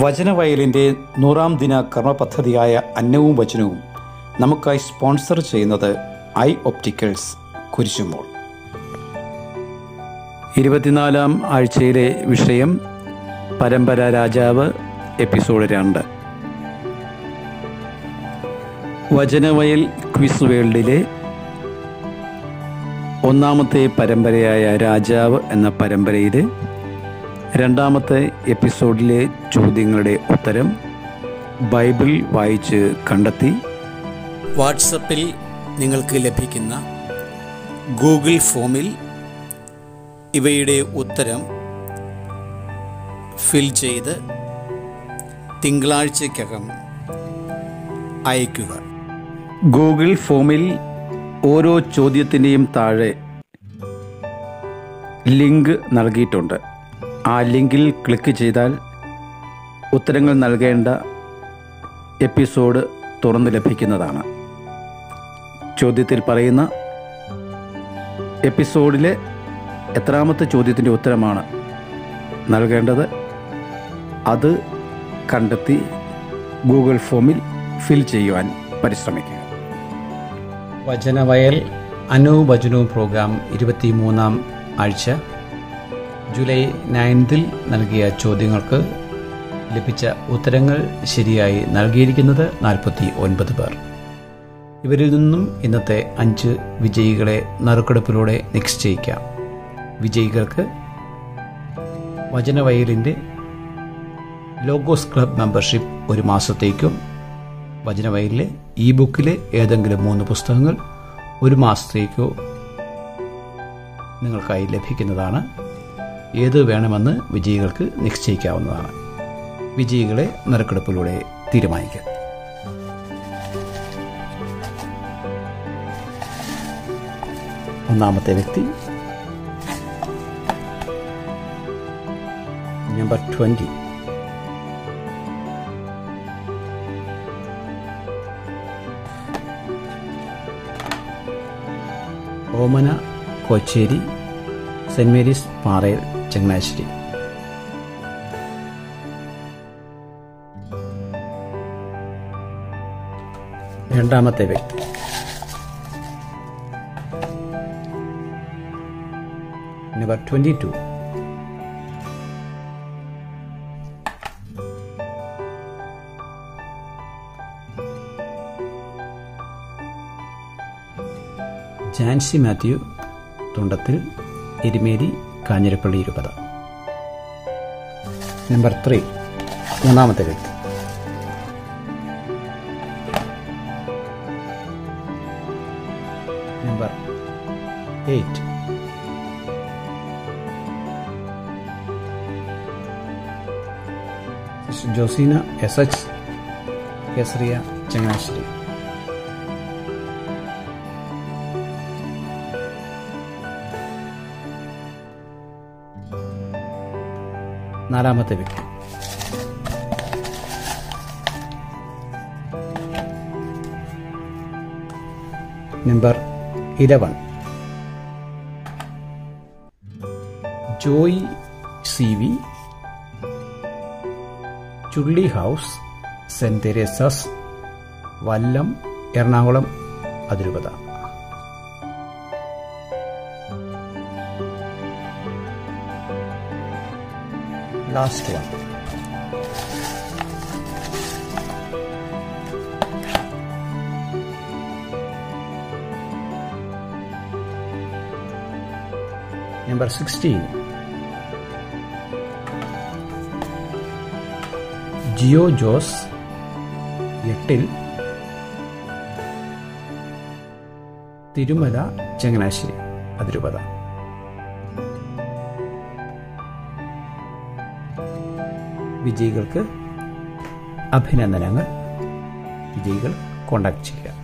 വചനവയലിൻ്റെ നൂറാം ദിന കർമ്മ പദ്ധതിയായ അന്നവും വചനവും നമുക്കായി സ്പോൺസർ ചെയ്യുന്നത് ഐ ഒപ്റ്റിക്കൽസ് കുരിശുമോൾ ഇരുപത്തിനാലാം ആഴ്ചയിലെ വിഷയം പരമ്പര രാജാവ് എപ്പിസോഡ് രണ്ട് വചനവയൽ ക്വിസ് വേൾഡിലെ ഒന്നാമത്തെ പരമ്പരയായ രാജാവ് എന്ന പരമ്പരയിലെ രണ്ടാമത്തെ എപ്പിസോഡിലെ ചോദ്യങ്ങളുടെ ഉത്തരം ബൈബിൾ വായിച്ച് കണ്ടെത്തി വാട്സപ്പിൽ നിങ്ങൾക്ക് ലഭിക്കുന്ന ഗൂഗിൾ ഫോമിൽ ഇവയുടെ ഉത്തരം ഫിൽ ചെയ്ത് തിങ്കളാഴ്ചക്കകം അയയ്ക്കുക ഗൂഗിൾ ഫോമിൽ ഓരോ ചോദ്യത്തിൻ്റെയും താഴെ ലിങ്ക് നൽകിയിട്ടുണ്ട് ആ ലിങ്കിൽ ക്ലിക്ക് ചെയ്താൽ ഉത്തരങ്ങൾ നൽകേണ്ട എപ്പിസോഡ് തുറന്നു ലഭിക്കുന്നതാണ് ചോദ്യത്തിൽ പറയുന്ന എപ്പിസോഡിലെ എത്രാമത്തെ ചോദ്യത്തിൻ്റെ ഉത്തരമാണ് നൽകേണ്ടത് അത് കണ്ടെത്തി ഗൂഗിൾ ഫോമിൽ ഫിൽ ചെയ്യുവാൻ പരിശ്രമിക്കുക വചനവയൽ അനു വചനവും പ്രോഗ്രാം ഇരുപത്തി മൂന്നാം ആഴ്ച ജൂലൈ നയൻതിൽ നൽകിയ ചോദ്യങ്ങൾക്ക് ലഭിച്ച ഉത്തരങ്ങൾ ശരിയായി നൽകിയിരിക്കുന്നത് നാൽപ്പത്തി ഒൻപത് പേർ ഇവരിൽ നിന്നും ഇന്നത്തെ അഞ്ച് വിജയികളെ നറുക്കെടുപ്പിലൂടെ നിശ്ചയിക്കാം വിജയികൾക്ക് വചനവയലിൻ്റെ ലോഗോസ് ക്ലബ് മെമ്പർഷിപ്പ് ഒരു മാസത്തേക്കും വചനവയലിലെ ഇ ബുക്കിലെ ഏതെങ്കിലും മൂന്ന് പുസ്തകങ്ങൾ ഒരു മാസത്തേക്കോ നിങ്ങൾക്കായി ലഭിക്കുന്നതാണ് ഏത് വേണമെന്ന് വിജയികൾക്ക് നിശ്ചയിക്കാവുന്നതാണ് വിജയികളെ നറുക്കെടുപ്പിലൂടെ തീരുമാനിക്കാം ഒന്നാമത്തെ വ്യക്തി number twenty Omana Kocheri saint Mary's പാറയിൽ ചങ്ങനാശ്ശേരി രണ്ടാമത്തെ വ്യക്തി number twenty two Jancy Mathew തുണ്ടത്തിൽ എരുമേലി കാഞ്ഞിരപ്പള്ളി ഇരുപത് നമ്പർ ത്രീ മൂന്നാമത്തെ വ്യക്തി number eight Joseena S H കേസറിയ ചങ്ങനാശ്ശേരി നാലാമത്തെ വ്യക്തി number eleven Joy C V Chulli house saint Teresa's Vallam Ernakulam അതിരൂപത last one. Number 16. Jio Jose എട്ടിൽ തിരുമല ചങ്ങനാശ്ശേരി അതിരൂപത വിജയികൾക്ക് അഭിനന്ദനങ്ങൾ വിജയികൾ കോണ്ടാക്ട് ചെയ്യുക